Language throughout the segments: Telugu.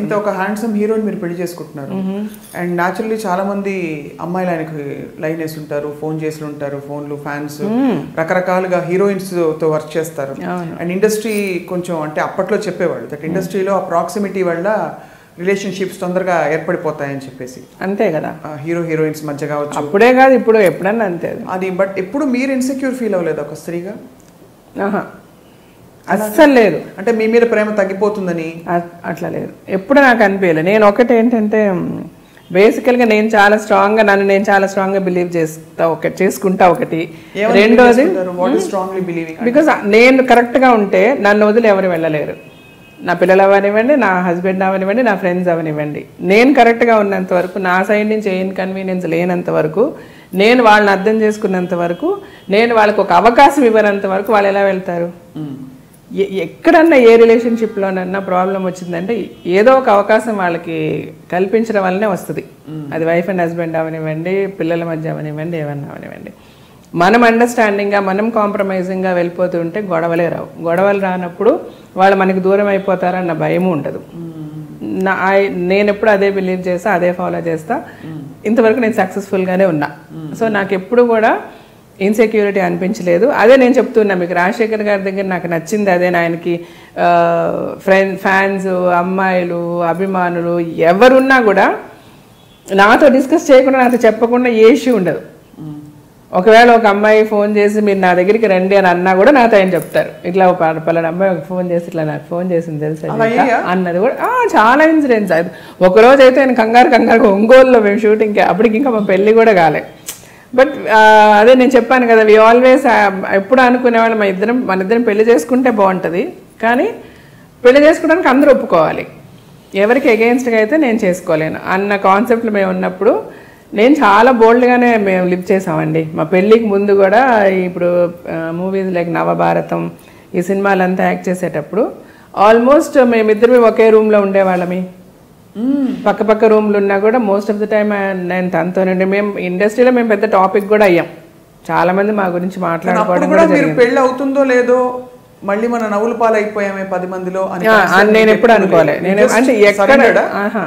ఇంత ఒక హ్యాండ్సమ్ హీరోని మీరు పెళ్లి చేసుకుంటున్నారు అండ్ న్యాచురల్లీ చాలా మంది అమ్మాయిలు ఆయనకి లైన్ వేసి ఉంటారు ఫోన్ చేసి ఉంటారు ఫోన్లు ఫ్యాన్స్ రకరకాలుగా హీరోయిన్స్ తో వర్క్ చేస్తారు అండ్ ఇండస్ట్రీ కొంచెం అంటే అప్పట్లో చెప్పేవాళ్ళు దట్ ఇండస్ట్రీలో ఆ ప్రాక్సిమిటీ వల్ల రిలేషన్షిప్స్ తొందరగా ఏర్పడిపోతాయని చెప్పేసి అంతే కదా హీరో హీరోయిన్స్ మధ్య కావచ్చు అప్పుడే కాదు ఇప్పుడు ఎప్పుడన్నా అంతే అది. అది బట్ ఎప్పుడు మీరు ఇన్సెక్యూర్ ఫీల్ అవ్వలేదు ఒక స్త్రీగా ఆహా అస్సలు లేదు అంటే మీ మీద ప్రేమ తగ్గిపోతుందని అ- అట్లా లేదు ఎప్పుడు నాకు అనిపించలేదు నేను ఒకటి ఏంటంటే బేసికల్గా నేను చాలా స్ట్రాంగ్గా నన్ను నేను చాలా స్ట్రాంగ్గా బిలీవ్ చేస్తా ఒకటి చేసుకుంటా ఒకటి రెండోది what is strongly believing because నేను కరెక్ట్గా ఉంటే నన్ను వదిలి ఎవరు వెళ్ళలేరు నా పిల్లలు అవనివ్వండి నా హస్బెండ్ అవనివ్వండి నా ఫ్రెండ్స్ అవనివ్వండి నేను కరెక్ట్గా ఉన్నంత వరకు నా సైడ్ నుంచి ఏ ఇన్కన్వీనియన్స్ లేనంత వరకు నేను వాళ్ళని అర్థం చేసుకున్నంత వరకు నేను వాళ్ళకి ఒక అవకాశం ఇవ్వనంత వరకు వాళ్ళు ఎలా వెళ్తారు ఎ- ఎక్కడన్నా ఏ రిలేషన్షిప్లోనన్నా ప్రాబ్లం వచ్చిందంటే ఏదో ఒక అవకాశం వాళ్ళకి కల్పించడం వల్లనే వస్తుంది అది వైఫ్ అండ్ హస్బెండ్ అవనివ్వండి పిల్లల మధ్య అవనివ్వండి ఏమన్నా అవనివ్వండి మనం అండర్స్టాండింగ్గా మనం కాంప్రమైజింగ్గా వెళ్ళిపోతూ ఉంటే గొడవలే రావు గొడవలు రానప్పుడు వాళ్ళు మనకి దూరం అయిపోతారన్న భయము ఉండదు నా ఐ- నేను ఎప్పుడు అదే బిలీవ్ చేస్తా అదే ఫాలో చేస్తా ఇంతవరకు నేను సక్సెస్ఫుల్గానే ఉన్నా సో నాకు ఎప్పుడు కూడా ఇన్సెక్యూరిటీ అనిపించలేదు అదే నేను చెప్తున్నా మీకు రాజశేఖర్ గారి దగ్గర నాకు నచ్చింది అదే ఆయనకి ఫ్రెండ్ ఫ్యాన్స్ అమ్మాయిలు అభిమానులు ఎవరున్నా కూడా నాతో డిస్కస్ చేయకుండా నాతో చెప్పకుండా ఏ ఇష్యూ ఉండదు ఒకవేళ ఒక అమ్మాయి ఫోన్ చేసి మీరు నా దగ్గరికి రండి అని అన్నా కూడా నాతో ఆయన చెప్తారు ఇట్లా ఒక పల- పలానా అమ్మాయి ఒక ఫోన్ చేసి ఇట్లా నాకు ఫోన్ చేసింది తెలుసా అలా నీకు? అయ్యాయా? అన్నది కూడా ఆ, చాలా ఇన్సిడెంట్స్ అది ఒక రోజు అయితే ఆయన కంగారు కంగారు ఒంగోలులో మేము షూటింగ్కి అప్పటికి ఇంకా మా పెళ్లి కూడా కాలే బట్ అదే నేను చెప్పాను కదా వి ఆల్వేస్ ఎప్పుడు అనుకునేవాళ్ళు మా ఇద్దరం మన ఇద్దరం పెళ్లి చేసుకుంటే బాగుంటుంది కానీ పెళ్లి చేసుకోవడానికి అందరూ ఒప్పుకోవాలి ఎవరికి అగెయిన్స్ట్గా అయితే నేను చేసుకోలేను అన్న కాన్సెప్ట్లు మేము ఉన్నప్పుడు నేను చాలా బోల్డ్గానే మేము లివ్ చేసామండి మా పెళ్ళికి ముందు కూడా ఇప్పుడు మూవీస్ లైక్ నవభారతం ఈ సినిమాలంతా యాక్ట్ చేసేటప్పుడు ఆల్మోస్ట్ మేమిద్దరు ఒకే రూమ్లో ఉండేవాళ్ళమి పక్క పక్క రూమ్లు ఉన్నా కూడా మోస్ట్ ఆఫ్ ద టైం నేను తనతోనండి మేము ఇండస్ట్రీలో మేము పెద్ద టాపిక్ కూడా అయ్యాం చాలా మంది మా గురించి అప్పుడు మాట్లాడుకోవడం కూడా కూడా మీరు పెళ్లి అవుతుందో లేదో మళ్ళీ మన నవ్వుల పాలైపోయామే పది మందిలో అని ఆ, అని నేను ఎప్పుడు అనుకోలే నేను Just అంటే ఎక్కడ surrendered ఆ? ఆహా.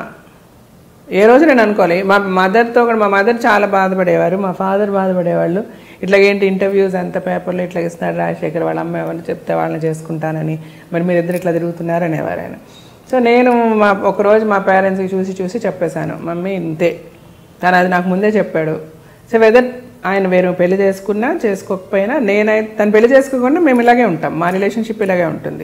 ఏ రోజు నేను అనుకోలే మా మదర్తో కూడా మా మదర్ చాలా బాధపడేవారు మా ఫాదర్ బాధపడేవాళ్ళు ఇట్లా ఏంటి ఇంటర్వ్యూస్ అంత పేపర్లో ఇట్లా ఇస్తున్నారు రాజశేఖర్ వాళ్ళ అమ్మాయి వాళ్ళు చెప్తే వాళ్ళని చేసుకుంటానని మరి మీరు ఇద్దరు ఇట్లా తిరుగుతున్నారు అనేవారు ఆయన సో నేను మా ఒకరోజు మా పేరెంట్స్కి చూసి చూసి చెప్పేశాను మమ్మీ ఇంతే తను అది నాకు ముందే చెప్పాడు సో వెదర్ ఆయన వేరే పెళ్లి చేసుకున్నా చేసుకోకపోయినా నేనైతే తను పెళ్లి చేసుకోకుండా మేము ఇలాగే ఉంటాం మా రిలేషన్షిప్ ఇలాగే ఉంటుంది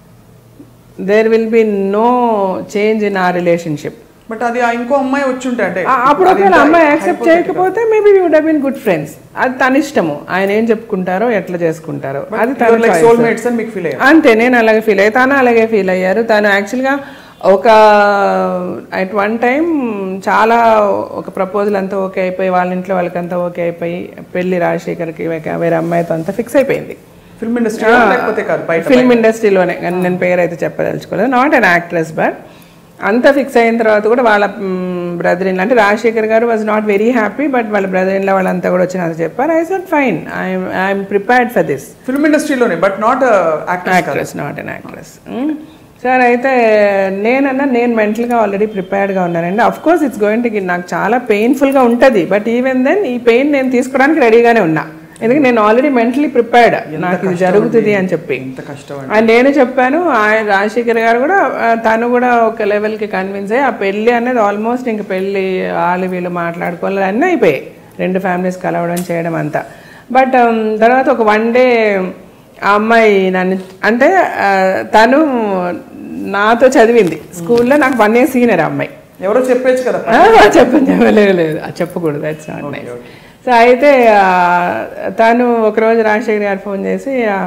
there will be no change in ఆ రిలేషన్షిప్ బట్ అది ఆ ఇంకో అమ్మాయి వచ్చి ఉంటే అంటే అప్పుడు ఒకవేళ అమ్మాయి యాక్సెప్ట్ చేయకపోతే maybe would been good friends అది తన ఇష్టము ఆయన ఏం చెప్పుకుంటారో ఎట్లా చేసుకుంటారో అది తన లైక్ choice. సోల్ మేట్స్ అని మీకు ఫీల్ అయ్యారు అంతే నేను అలాగే ఫీల్ అయ్యి తను అలాగే ఫీల్ అయ్యారు తను యాక్చువల్గా ఒక అట్ వన్ టైం చాలా ఒక ప్రపోజల్ అంతా ఓకే అయిపోయి వాళ్ళ ఇంట్లో వాళ్ళకంతా ఓకే అయిపోయి పెళ్లి రాజశేఖర్కి వేక- వేరే అమ్మాయితో అంతా ఫిక్స్ అయిపోయింది ఫిల్మ్ ఇండస్ట్రీ లేకపోతే కాదు బయట ఫిల్మ్ ఇండస్ట్రీలోనే కానీ నేను పేరు అయితే చెప్పదలుచుకోలేదు నాట్ అన్ యాక్ట్రెస్ బట్ అంతా ఫిక్స్ అయిన తర్వాత కూడా వాళ్ళ బ్రదర్ ఇన్ అంటే Rajasekhar garu was not very happy but వాళ్ళ బ్రదర్ ఇన్ వాళ్ళంతా కూడా వచ్చి నాకు చెప్పారు I said fine I'm I'm prepared for this film ఇండస్ట్రీలోనే but not actor actress not an actress sir అయితే నేనన్నా నేను మెంటల్గా ఆల్రెడీ ప్రిపేర్డ్గా ఉన్నానండి of course it's going to నాకు చాలా పెయిన్ఫుల్గా ఉంటుంది బట్ ఈవెన్ దెన్ ఈ పెయిన్ నేను తీసుకోవడానికి రెడీగానే ఉన్నా ఎందుకంటే నేను ఆల్రెడీ మెంటలీ ప్రిపేర్డ్ నాకు ఇది జరుగుతుంది అని చెప్పి ఎంత కష్టం అండి అండ్ నేను చెప్పాను ఆయన రాజశేఖర్ గారు కూడా ఆ, తను కూడా ఒక లెవెల్కి కన్విన్స్ అయ్యి ఆ పెళ్ళి అనేది ఆల్మోస్ట్ ఇంక పెళ్ళి వాళ్ళు వీళ్ళు మాట్లాడుకోవాలి అన్నీ అయిపోయాయి రెండు ఫ్యామిలీస్ కలవడం చేయడం అంతా బట్ తర్వాత ఒక వన్ డే ఆ అమ్మాయి నన్ను అంటే ఆ, తను నాతో చదివింది స్కూల్లో నాకు వన్ ఇయర్ సీనియర్ అమ్మాయి ఎవరో చెప్పేచ్చు కదా ఆ, చెప్పండి చెప్పలేదు లేదు అది చెప్పకూడదు దట్స్ నాట్ నైస్ సో అయితే ఆ, తను ఒకరోజు రాజశేఖర్ గారు ఫోన్ చేసి ఆ,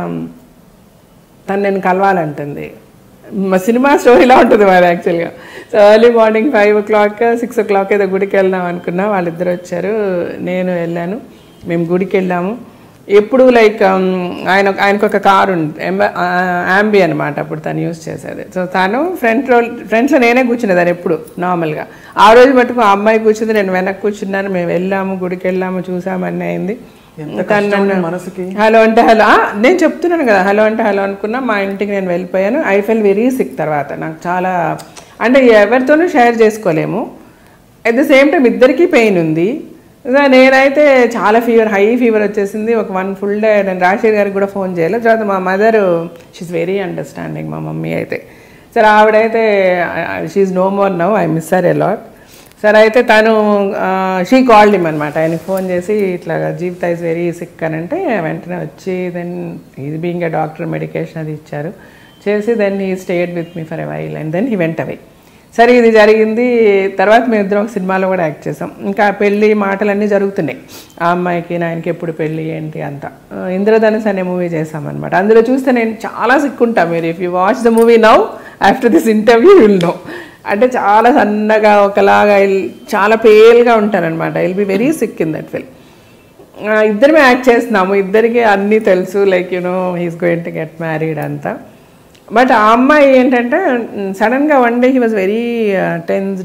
తను నేను కలవాలంటుంది మా సినిమా స్టోరీలా ఉంటుంది మరి యాక్చువల్గా so early morning five o'clock six o'clock ఏదో గుడికి వెళ్దాం అనుకున్నా వాళ్ళిద్దరు వచ్చారు నేను వెళ్ళాను మేము గుడికి వెళ్ళాము ఎప్పుడు లైక్ ఆయన ఆయనకు ఒక కారు ఉంది ఆంబి అనమాట అప్పుడు తను యూస్ చేసేది సో తను ఫ్రంట్ రో ఫ్రంట్లో నేనే కూర్చునేదాన్ని ఎప్పుడు నార్మల్గా ఆ రోజు మటుకు ఆ అమ్మాయి కూర్చుంది నేను వెనక్కి కూర్చున్నాను మేము వెళ్ళాము గుడికి వెళ్ళాము చూసాము అన్నీ అయింది ఎంత తను కష్టం నన్ను అండి మనసుకి హలో అంటే హలో ఆ, నేను చెప్తున్నాను కదా హలో అంటే హలో అనుకున్నా మా ఇంటికి నేను వెళ్ళిపోయాను ఐ ఫెల్ వెరీ సిక్ తర్వాత నాకు చాలా అంటే ఎవరితోనూ షేర్ చేసుకోలేము అట్ ద సేమ్ టైం ఇద్దరికీ పెయిన్ ఉంది సో నేనైతే చాలా ఫీవర్ హై ఫీవర్ వచ్చేసింది ఒక వన్ ఫుల్ డే నేను రాజశేఖర్ గారికి కూడా ఫోన్ చేయలేదు తర్వాత మా మదర్ షీఈ్ వెరీ అండర్స్టాండింగ్ మా మమ్మీ అయితే సరే ఆవిడైతే she no more now I miss sir a lot సరే అయితే తను షీ కాల్డ్ ఇమ్ అనమాట ఆయనకి ఫోన్ చేసి ఇట్లా జీవిత ఇస్ వెరీ సిక్ అని అంటే వెంటనే వచ్చి then is being a doctor medication అది ఇచ్చారు చేసి then he stayed with me for a while and then he went away సరే ఇది జరిగింది తర్వాత మేము ఇద్దరం ఒక సినిమాలో కూడా యాక్ట్ చేసాం ఇంకా పెళ్ళి మాటలన్నీ జరుగుతున్నాయి ఆ అమ్మాయికి నాయనకి ఎప్పుడు పెళ్ళి ఏంటి అంతా ఆ, ఇంద్రధనుస్ అనే మూవీ చేసామన్నమాట అందులో చూస్తే నేను చాలా సిక్కుంటా మీరు if you watch the movie now after this interview will no అంటే చాలా సన్నగా ఒకలాగా ఇల్- చాలా పేల్గా ఉంటారనమాట will be very sick in that film ఇద్దరమే యాక్ట్ చేస్తున్నాము ఇద్దరికి అన్నీ తెలుసు like you know he's going to get married అంతా బట్ ఆ అమ్మాయి ఏంటంటే సడన్గా one day he was very tensed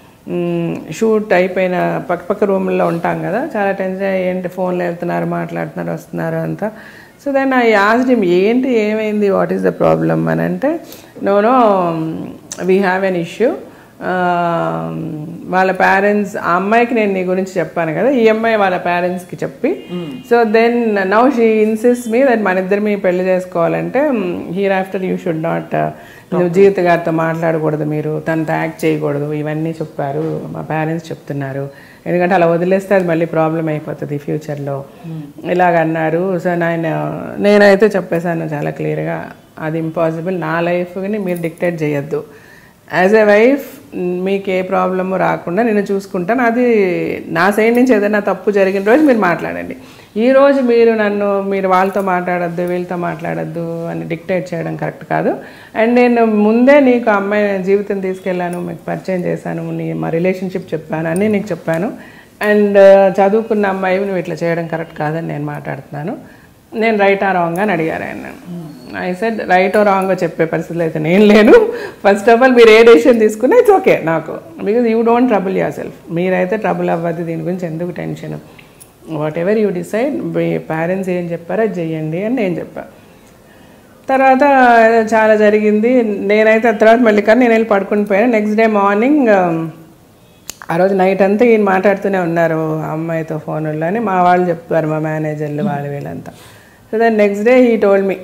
shoot అయిపోయిన పక్క పక్క రూమ్లో ఉంటాం కదా చాలా టెన్షన్ ఏంటి ఫోన్లో వెళ్తున్నారు మాట్లాడుతున్నారు వస్తున్నారు అంతా so then I asked him ఏంటి ఏమైంది వాట్ ఈస్ ద ప్రాబ్లమ్ అని అంటే no no we have an issue వాళ్ళ పేరెంట్స్ ఆ అమ్మాయికి నేను నీ గురించి చెప్పాను కదా ఈ అమ్మాయి వాళ్ళ పేరెంట్స్కి చెప్పి so then now she insist me that మన ఇద్దరు మీ పెళ్లి చేసుకోవాలంటే hereafter you should not నువ్వు జీవిత గారితో మాట్లాడకూడదు మీరు తనతో యాక్ట్ చేయకూడదు ఇవన్నీ చెప్పారు మా పేరెంట్స్ చెప్తున్నారు ఎందుకంటే అలా వదిలేస్తే అది మళ్ళీ ప్రాబ్లం అయిపోతుంది ఫ్యూచర్లో ఇలాగ అన్నారు సో నేను నేనైతే చెప్పేశాను చాలా క్లియర్గా అది ఇంపాసిబుల్ నా లైఫ్ని మీరు డిక్టేట్ చేయొద్దు యాజ్ ఎ వైఫ్ మీకు ఏ ప్రాబ్లము రాకుండా నేను చూసుకుంటాను అది నా సైడ్ నుంచి ఏదైనా తప్పు జరిగిన రోజు మీరు మాట్లాడండి ఈ రోజు మీరు నన్ను మీరు వాళ్ళతో మాట్లాడొద్దు వీళ్ళతో మాట్లాడొద్దు అని డిక్టేట్ చేయడం కరెక్ట్ కాదు అండ్ నేను ముందే నీకు అమ్మాయి జీవితం తీసుకెళ్ళాను మీకు పరిచయం చేశాను నీ మా రిలేషన్షిప్ చెప్పాను అన్నీ నీకు చెప్పాను అండ్ చదువుకున్న అమ్మాయి నువ్వు ఇట్లా చేయడం కరెక్ట్ కాదని నేను మాట్లాడుతున్నాను నేను రైట్ ఆ రాంగ్ అని అడిగారు ఆయన I said right or wrong చెప్పే పరిస్థితులు అయితే నేను లేను ఫస్ట్ ఆఫ్ ఆల్ మీరు ఏ డెసిషన్ తీసుకున్నా ఇట్స్ ఓకే నాకు because you don't trouble yourself మీరైతే ట్రబుల్ అవ్వద్దు దీని గురించి ఎందుకు tension whatever you decide మీ పేరెంట్స్ ఏం చెప్పారో అది చెయ్యండి అని నేను చెప్పాను తర్వాత చాలా జరిగింది నేనైతే ఆ తర్వాత మళ్ళీ కానీ నేను వెళ్ళి పడుకుని పోయాను నెక్స్ట్ డే మార్నింగ్ ఆ రోజు నైట్ అంతా ఈయన మాట్లాడుతూనే ఉన్నారు ఆ అమ్మాయితో ఫోన్లో అని మా వాళ్ళు చెప్పారు మా మేనేజర్లు వాళ్ళు వీళ్ళంతా so then next day he told me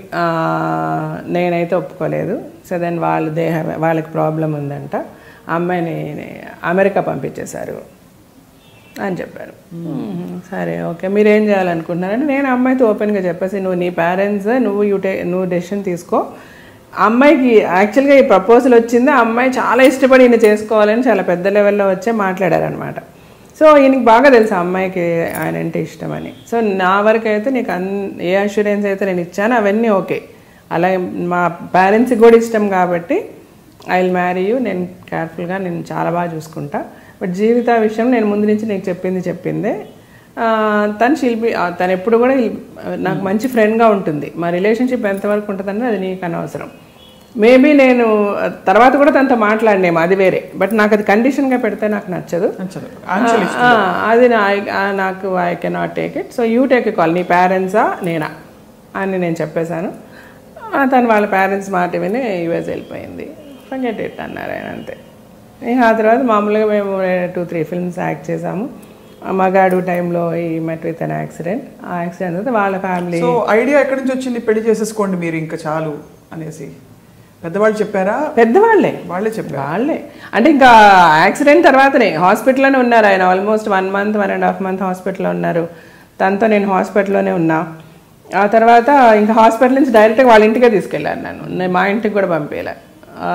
నేనైతే ఒప్పుకోలేదు సో దెన్ వాళ్ళు దేహ వాళ్ళకి ప్రాబ్లం ఉందంట ఆ అమ్మాయిని అమెరికా పంపించేశారు అని చెప్పారు "మ్మ్, సరే ఓకే మీరు ఏం చేయాలనుకుంటున్నారంటే నేను ఆ అమ్మాయితో ఓపెన్గా చెప్పేసి నువ్వు నీ పేరెంట్స్ నువ్వు యూ టే నువ్వు డెసిషన్ తీసుకో ఆ అమ్మాయికి యాక్చువల్గా ఈ ప్రపోజల్ వచ్చింది ఆ అమ్మాయి చాలా ఇష్టపడి ఈయన చేసుకోవాలని చాలా పెద్ద లెవెల్లో వచ్చే మాట్లాడారనమాట సో ఈయనకి బాగా తెలుసు ఆ అమ్మాయికి ఆయన అంటే ఇష్టమని సో నా వరకు అయితే నీకు అన్ ఏ అష్యూరెన్స్ అయితే నేను ఇచ్చానో అవన్నీ ఓకే అలాగే మా పేరెంట్స్కి కూడా ఇష్టం కాబట్టి ఐ విల్ మ్యారీ యూ నేను కేర్ఫుల్గా నేను చాలా బాగా చూసుకుంటా బట్ జీవిత విషయం నేను ముందు నుంచి నీకు చెప్పింది చెప్పిందే ఆ, తను శిల్పి ఆ, తను ఎప్పుడు కూడా ఇల్- నాకు మంచి ఫ్రెండ్గా ఉంటుంది మా రిలేషన్షిప్ ఎంతవరకు ఉంటుందంటే అది నీకు అనవసరం మేబీ నేను ఆ, తర్వాత కూడా తనతో మాట్లాడినేమో అది వేరే బట్ నాకు అది కండిషన్గా పెడితే నాకు నచ్చదు నచ్చదు. ఆంక్షలు ఆ, అది నా ఆ, నాకు I cannot take it so you take call నీ పేరెంట్సా నేనా అని నేను చెప్పేశాను ఆ, తను వాళ్ళ పేరెంట్స్ మాట విని యూఎస్ వెళ్ళిపోయింది ఫర్గెట్ ఇట్ అన్నారు ఆయన అంతే ఇక ఆ తర్వాత మామూలుగా మేము టూ త్రీ ఫిల్మ్స్ యాక్ట్ చేసాము ఆ మగాడు టైంలో he met with an accident ఆ యాక్సిడెంట్ తర్వాత వాళ్ళ ఫ్యామిలీ సో ఐడియా ఎక్కడి నుంచి వచ్చింది పెళ్లి చేసేసుకోండి మీరు ఇంకా చాలు అనేసి పెద్దవాళ్ళు చెప్పారా పెద్దవాళ్ళే వాళ్ళే చెప్పారు వాళ్ళే అంటే ఇంకా యాక్సిడెంట్ తర్వాతనే హాస్పిటల్లోనే ఉన్నారు ఆయన almost one month one and half month హాస్పిటల్లో ఉన్నారు తనతో నేను హాస్పిటల్లోనే ఉన్నా ఆ తర్వాత ఇంకా హాస్పిటల్ నుంచి డైరెక్ట్గా వాళ్ళ ఇంటికే తీసుకెళ్ళాను నన్ను నేను మా ఇంటికి కూడా పంపించలే ఆ,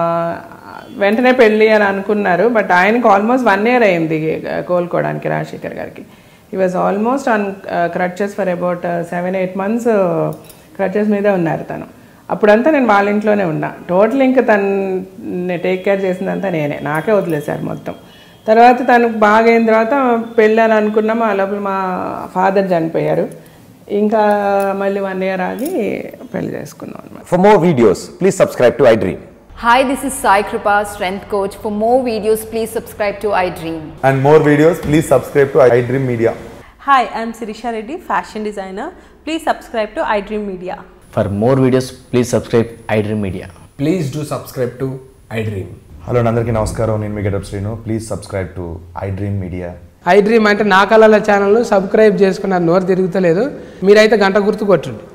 వెంటనే పెళ్ళి అని అనుకున్నారు బట్ ఆయనకు ఆల్మోస్ట్ వన్ ఇయర్ అయింది కోలుకోవడానికి రాజశేఖర్ గారికి he was almost on crutches for about seven eight months crutches మీదే ఉన్నారు తను అప్పుడంతా నేను వాళ్ళ ఇంట్లోనే ఉన్నా టోటల్ ఇంకా తను టేక్ కేర్ చేసిందంతా నేనే నాకే వదిలేశారు మొత్తం తర్వాత తనకు బాగా అయిన తర్వాత పెళ్ళి అని అనుకున్నాము ఆ లోపల మా ఫాదర్ చనిపోయారు ఇంకా మళ్ళీ వన్ ఇయర్ ఆగి పెళ్లి చేసుకున్నాం అనమాట For more videos, please subscribe to iDream. Hi, this is Sai Kripa, strength coach. For more videos, please subscribe to iDream. and more videos, please subscribe to iDream Media. Hi, I'm Sirisha Reddy, fashion designer. Please subscribe to iDream Media. For more videos, please subscribe iDream Media. Please do subscribe to iDream. Hello అందరికీ నమస్కారం నేను మీ getup Srinu please subscribe to iDream media iDream అంటే నా కళల ఛానల్ సబ్స్క్రైబ్ చేసుకున్న నోరు తిరుగుతలేదు మీరైతే గంట గుర్తు కొట్టండి